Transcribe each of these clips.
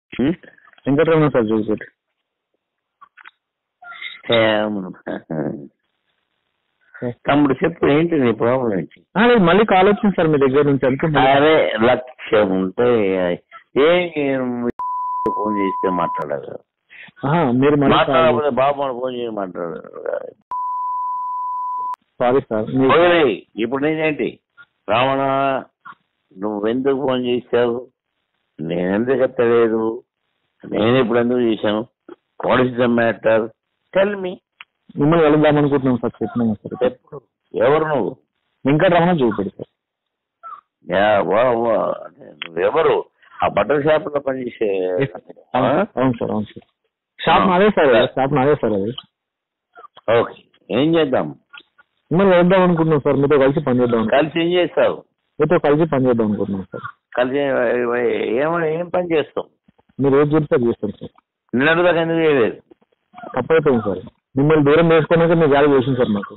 ఉం? Venkataramana sir Jogipet ఏమను. తమ్ముడు చెప్పు ఏంటి నీ ప్రాబ్లం ఏంటి ఆ, లేదు మళ్ళీ కాల్ వచ్చింది సార్ మీ దగ్గర నుంచి అందుకే మళ్ళీ- అరే లక్ష్యం ఉంటే ఏం ఫోన్ చేస్తే మాట్లాడాలి ఆహా, మీరు మళ్ళీ కాల్ మాట్లాడకపోతే బాబు ఫోన్ చేసి మాట్లాడాలి సారీ సార్ మీరు ఓయ్, ఇప్పుడు నేనేంటి రావణ నువ్వెందుకు ఫోన్ చేశావు నేనెందుకు ఎత్తలేదు నేను ఇప్పుడు ఎందుకు చేశాను what is the matter tell me మిమ్మల్ని వెళదాం అనుకుంటున్నాం సార్ చెప్పినాము సార్ ఎప్పుడు ఎవరు నువ్వు వెంకటరమణ జోగిపేట సార్ యా, వా, వా. అంటే నువ్వెవరు ఆ బట్టల షాప్ లో పనిచేసే అవును అవును సార్ అవును సార్ షాప్ నాదే సార్ షాప్ నాదే సార్ అది ఓకే ఏం చేద్దాం మిమ్మల్ని వెళ్దాం అనుకుంటున్నాం సార్ మీతో కలిసి పని చేద్దాం అనుకుంటున్నాం. కలిసి ఏం చేస్తావు మీతో కలిసి పని చేద్దాం అనుకుంటున్నాం సార్ కలిసి ఏమైనా ఏం పని చేస్తావు మీరు ఏది చెప్తే అది చేస్తాం సార్ నిన్నటి దాకా ఎందుకు చేయలేదు తప్పైపోయింది సార్ మిమ్మల్ని దూరం చేసుకున్నాక మీ వాల్యూ చేసింది సార్ మాకు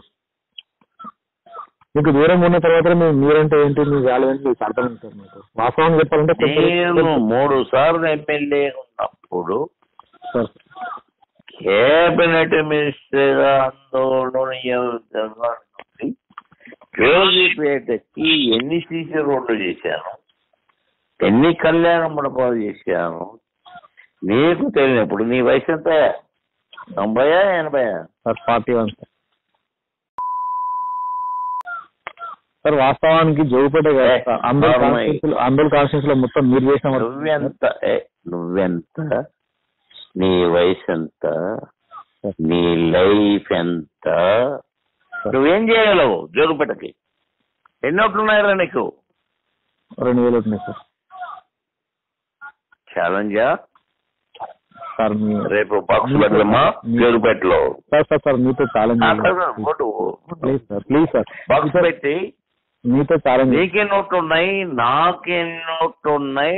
మీకు దూరం ఉన్న తర్వాత మీరు మీరంటే ఏంటి మీ వాల్యూ ఏంటి మీకు అర్థమైంది సార్ మాకు వాస్తవం చెప్పాలంటే నేను కొంచెం- మూడు సార్లు ఎమ్మెల్యే ఉన్నప్పుడు సార్ కేబినెట్ మినిస్టర్ ఆందోళన జోగిపేటకి ఎన్ని సీసీ రోడ్లు చేశాను ఎన్ని కళ్యాణ మండపాలు చేశాను నీకు తెలియనప్పుడు నీ వయసు ఎంత తొంభయా ఎనభయా sir forty one sir sir వాస్తవానికి జోగిపేట కాదు ఏ, సార్. అందరు నార్మల్. కాన్స్టిట్యూన్స్ అందరు కాన్స్టిట్యూన్స్ లో మొత్తం మీరు చేసిన వర్క్ నువ్వెంత ఏ, నువ్వెంత నీ వయసు ఎంత నీ లైఫ్ ఎంత నువ్వేం చేయగలవు జోగుపేటకి ఎన్ని ఓట్లు ఉన్నాయరా నీకు రెండు వేలు ఉంటున్నాయి సార్ ఛాలెంజా సార్ మీ రేపు బాక్స్ పెడదామా జోగుపేటలో సార్ సార్ సార్ మీతో challenge please sir please sir box పెట్టి మీతో ఛాలెంజ్ నీకే నోట్లు ఉన్నాయి నాకే నోట్లు ఉన్నాయి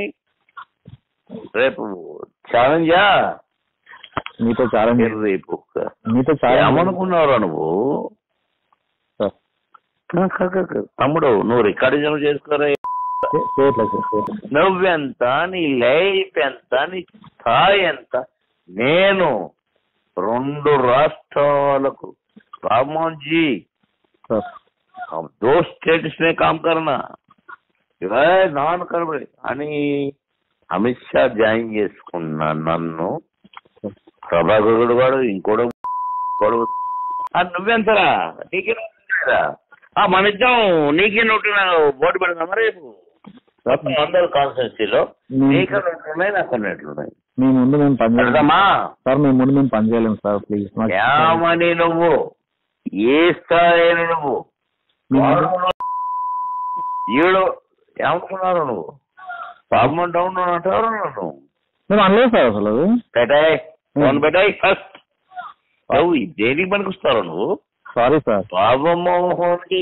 రేపు ఛాలెంజా మీతో ఛాలెంజ్ రేపు మీతో ఛాలెంజ్ ఏమనుకున్నావురా నువ్వు సార్ కా- కా- కా- కా. తమ్ముడు నువ్వు రికార్డింగ్ చేసుకోరా చే- చేయట్లేదు సార్ చేయట్లేదు. నువ్వెంత నీ లైఫ్ ఎంత నీ స్థాయి ఎంత నేను రెండు రాష్ట్రాలకు రామ్మోహన్ జీ సార్ हम दो स्टेट्स में काम करना ఇవే నాన్ కనబడి అని అమిత్ షా జాయిన్ చేసుకున్నా నన్ను ప్రభాకరుడు వాడు ఇంకోడు ఇంకోడు ఆ, నువ్వెంతరా నీకే నోటురా ఆ మన ఇద్దరం నీకే నోటు బోర్డు పెడదామా రేపు మొత్తం అందరు కాన్స్టిట్యూన్సీలో నీకే నోట్లు ఉన్నాయి నాకు నోట్లు ఉన్నాయి మీ ముందు మేము పని చేయలేము పెడదామా సార్ మీ ముందు మేము పని చేయలేము సార్ ప్లీజ్ మాకు ఏమని నువ్వు ఏ స్థాయి నువ్వు మీ వాడు ముందు- ఈడు ఏమనుకున్నారు నువ్వు పాపం డౌన్ అంటారు నువ్వు మేము అనలేదు సార్ అసలు అది. పెట్టాయి ఫోన్ పెట్టాయి ఫస్ట్ నువ్వు దేనికి పనికొస్తావు నువ్వు సారీ సార్ పాపమోహన్కి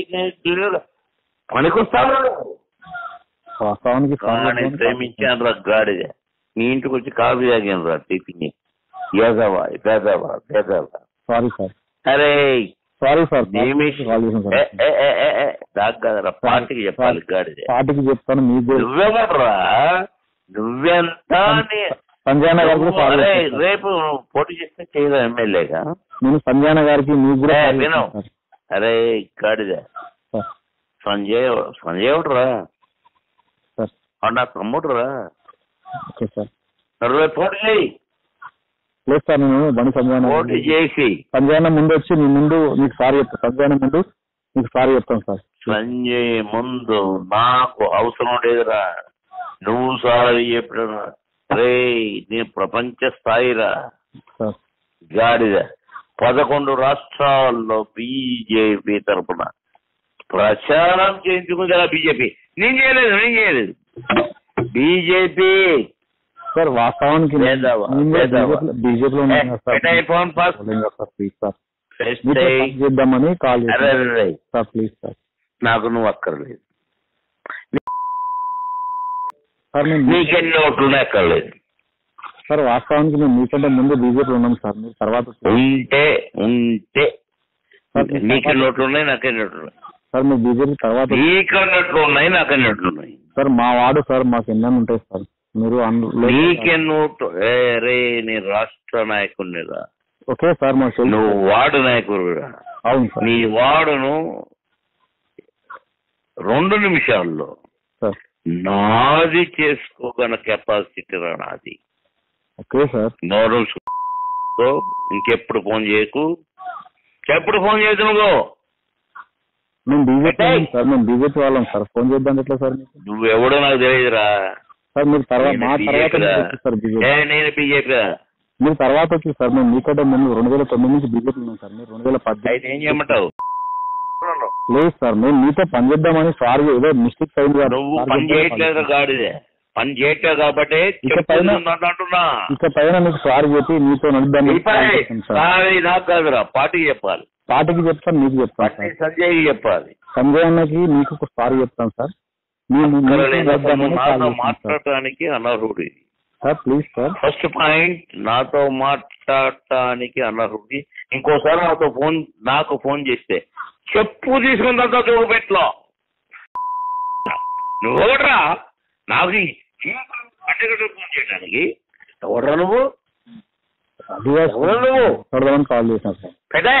పనికొస్తావు నువ్వు వాస్తవానికి సారీ కానీ చెప్పండి. ప్రేమించాను రా గాడిద నీ ఇంటికి వచ్చి కాఫీ తాగాను రా టిఫిన్ పేదవా పేదవా పేదవా సారీ సార్ అరే సారీ సార్ నిమిష్ కాల్ చేసాం ఏ, సార్ ఏ, ఏ, ఏ, ఏ, నాకు కదరా పార్టీకి చెప్పాలి గాడిదే పార్టీకి చెప్తాను మీకు కూడా- నువ్వెవర్రా నువ్వెంత నీ- సంజయన గారికి కూడా నువ్వు సారీ అరే, చెప్తాను సార్. రేపు పోటీ చేస్తే చేయదా ఎమ్మెల్యేగా నేను సంజయన గారికి మీకు కూడా ఏ, సారీ విను. చెప్తాను అరే గాడిద సార్ సంజయ్ సంజయ్ ఎవడురా సార్ వాడు నా తమ్ముడురా ఓకే సార్ మరి రేపు పోటీ చేయి లేదు సార్ నేను బండి సంజయన పోటీ చేసి సంజయన ముందు వచ్చి మీ ముందు మీకు సారీ చెప్తాను సంజయన ముందు మీకు సారీ చెప్తాను సార్ సంజయ్ ముందు నాకు అవసరం లేదురా నువ్వు సారి చెప్పిన రే నీ ప్రపంచ స్థాయిరా సార్ గాడిద పదకొండు రాష్ట్రాల్లో బీజేపీ తరపున ప్రచారం చేయించుకుందా బీజేపీ నేను చేయలేదు నేను చేయలేదు బీజేపీ సార్ వాస్తవానికి లేదావా, నేను కూడా లేదావా. బీజేపీలో- బీజేపీలో ఉన్నాను కదా సార్ పెట్టాయి ఫోన్ పాస్ లేదు సార్ ప్లీజ్ సార్ ఫెస్ట్ మీతో అయ్యి. పని చేద్దామని కాల్ అరే చేశాను అరే, అరే. సార్ ప్లీజ్ సార్ నాకు నువ్వు అక్కర్లేదు సార్ మేము నీకెన్ని ఓట్లు అక్కర్లేదు సార్ వాస్తవానికి మేము మీకంటే ముందు బీజేపీలో ఉన్నాం సార్ మీరు తర్వాత ఉంటే ఉంటే సార్, మీరు నీకు తర్వాత- నోట్లు ఉన్నాయి నాకే నోట్లు ఉన్నాయి సార్ మీరు బీజేపీ తర్వాత నీకు నోట్లు ఉన్నాయి నాకే నోట్లు ఉన్నాయి సార్ మా వాడు సార్ మాకు ఎన్నో ఉంటాయి సార్ మీరు అన్- నీకే నోటు ఏ రే నీ రాష్ట్ర నాయకుడినిరా ఓకే సార్ మాకు తెలుసు. నువ్వు వార్డు నాయకుడు అవును సార్ నీ వార్డును రెండు నిమిషాల్లో సార్ నాది చేసుకోగల కెపాసిటీ రా నాది ఓకే సార్ నోరు సో ఇంకెప్పుడు ఫోన్ చేయకు ఎప్పుడు ఫోన్ చేయదు నువ్వు మేము బీజేపీ ఏయ్! సార్ మేము బీజేపీ వాళ్ళం సార్ ఫోన్ చేద్దాం ఎట్లా సార్ మీకు నువ్వు ఎవడో నాకు తెలియదురా సార్ మీరు తర్వాత మా నేను తర్వాత BJP రా. మీరు వచ్చి సార్ బీజేపీ ఏ నేను బీజేపీ మీరు తర్వాత వచ్చి సార్ మేము మీకంటే ముందు రెండు వేల తొమ్మిది నుంచి బీజేపీ ఉన్నాం సార్ మీరు రెండు వేల అయితే పద్దెనిమిది ఏం చేయమంటావు లేదు సార్ మేము మీతో పని చేద్దామని సార్ ఏదో మిస్టేక్స్ అయింది కదా. నువ్వు సార్ పని చెప్పారు చేయట్లేదు పని. గాడిదే పని చేయట్లేదు కాబట్టి ఇక పైన- చెప్తున్నాను అంటున్నా ఇక పైన మీకు సార్ చెప్పి మీతో నడుద్దామని ఇప్పుడు ప్లాన్ చేశాం సార్ సారీ నాకు కాదురా పార్టీకి చెప్పాలి పార్టీకి చెప్తాను మీకు చెప్తాను పార్టీ సార్ సంజయ్కి చెప్పాలి సంజయ్ అన్నకి మీకు ఒక సారీ చెప్తాను సార్ మేము మీతో అక్కర్లేదు. అసలు నడుద్దామని నువ్వు ప్లాన్ నాతో చేశాం సార్. మాట్లాడటానికి అనర్హుడి sir please sir first point నాతో మాట్లాడటానికి అనర్హుడి ఇంకోసారి నాతో ఫోన్ నాకు ఫోన్ చేస్తే చెప్పు తీసుకుందా చూపు పెట్లో నువ్వు ఒకట్రా నాకు ఈ పండుగ ఫోన్ చేయడానికి ఎవడరా నువ్వు అది కాదు సార్. ఎవరు నువ్వు? మాట్లాడదామని కాల్ చేశాను సార్ పెదే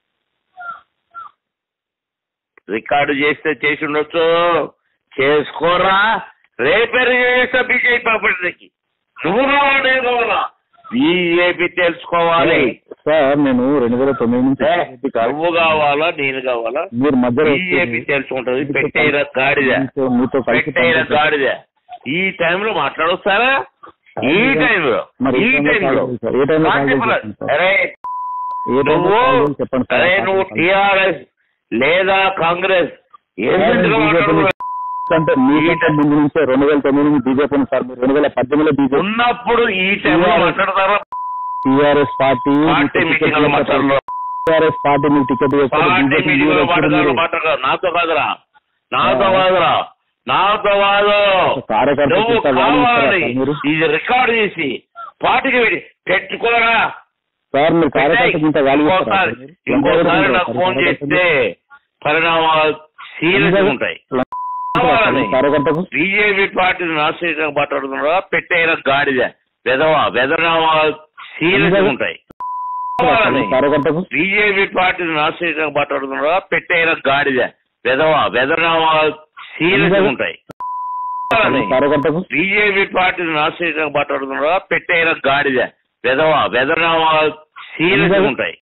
రికార్డు చేస్తే చేసి ఉండొచ్చు చేసుకోరా రేపే చేస్తా బీజేపీ పార్టీకి నువ్వు కావాలి నేను కావాలా బీజేపీ తెలుసుకోవాలి సార్ నేను రెండు వేల తొమ్మిది నుంచి ఏ, బీజేపీ కాదు. నువ్వు కావాలా నేను కావాలా మీరు మధ్యలో బీజేపీ వచ్చి తెలుసుకుంటది పెట్టైన గాడిద మీతో- మీతో కలిసి పెట్టైన పనిచేస్తాను. గాడిద ఈ టైంలో మాట్లాడొస్తారా ఈ టైంలో మరి ఈ ఏ టైంలో టైంలో కాల్ చేశారు? ఏ టైంలో కాల్ కాంతిపురం. చేశారు సార్? అరే ఏ టైంలో నువ్వు కాల్ చేసి చెప్పండి సార్. అరే నువ్వు టిఆర్ఎస్ లేదా కాంగ్రెస్ ఏం సార్, విధంగా బీజేపీ మాట్లాడుతున్నావు? అంటే మీకంటే ముందు నుంచే రెండు వేల తొమ్మిది నుంచి బీజేపీ ఉంది సార్ మీరు రెండు వేల పద్దెనిమిదిలో బీజేపీ ఉన్నప్పుడు ఈ టైంలో మాట్లాడతారా టీఆర్ఎస్ పార్టీ పార్టీ మీటింగ్ మాట్లాడరు టీఆర్ఎస్ పార్టీ మీకు టికెట్ వేస్తారు పార్టీ బీజేపీ మీటింగ్ మీరు లో వచ్చారు మాట్లాడారు మీరు. మాట్లాడరు నాతో కాదురా నాతో కాదురా నాతో కాదు కార్యకర్త నువ్వు కింద వాల్యూ ఇస్తారా కావాలి సార్ మీరు? ఇది రికార్డ్ చేసి పార్టీకి పెట్టి పెట్టుకోరా సార్ మీరు కార్యకర్త ఇంత వాల్యూ ఇస్తారా ఇంకోసారి సార్ మీరు? ఇంకోసారి నాకు సార్ ఫోన్ కార్యకర్తకు? చేస్తే పరిణామాలు సీరియస్ ఉంటాయి కావాలని. కార్యకర్తకు బీజేపీ పార్టీని నాశనం మాట్లాడుతున్నారా పెట్టైన గాడిద వెదవా వెదనామా సీరియస్ ఉంటాయి కావాలని. కార్యకర్తకు బీజేపీ పార్టీని నాశనం మాట్లాడుతున్నారా పెట్టైన గాడిద వెదవా వెదనామా సీరియస్ ఉంటాయి కావాలని. కార్యకర్తకు బీజేపీ పార్టీని నాశనం మాట్లాడుతున్నారా పెట్టైన గాడిద వెదవా వెదనామా సీరియస్ ఉంటాయి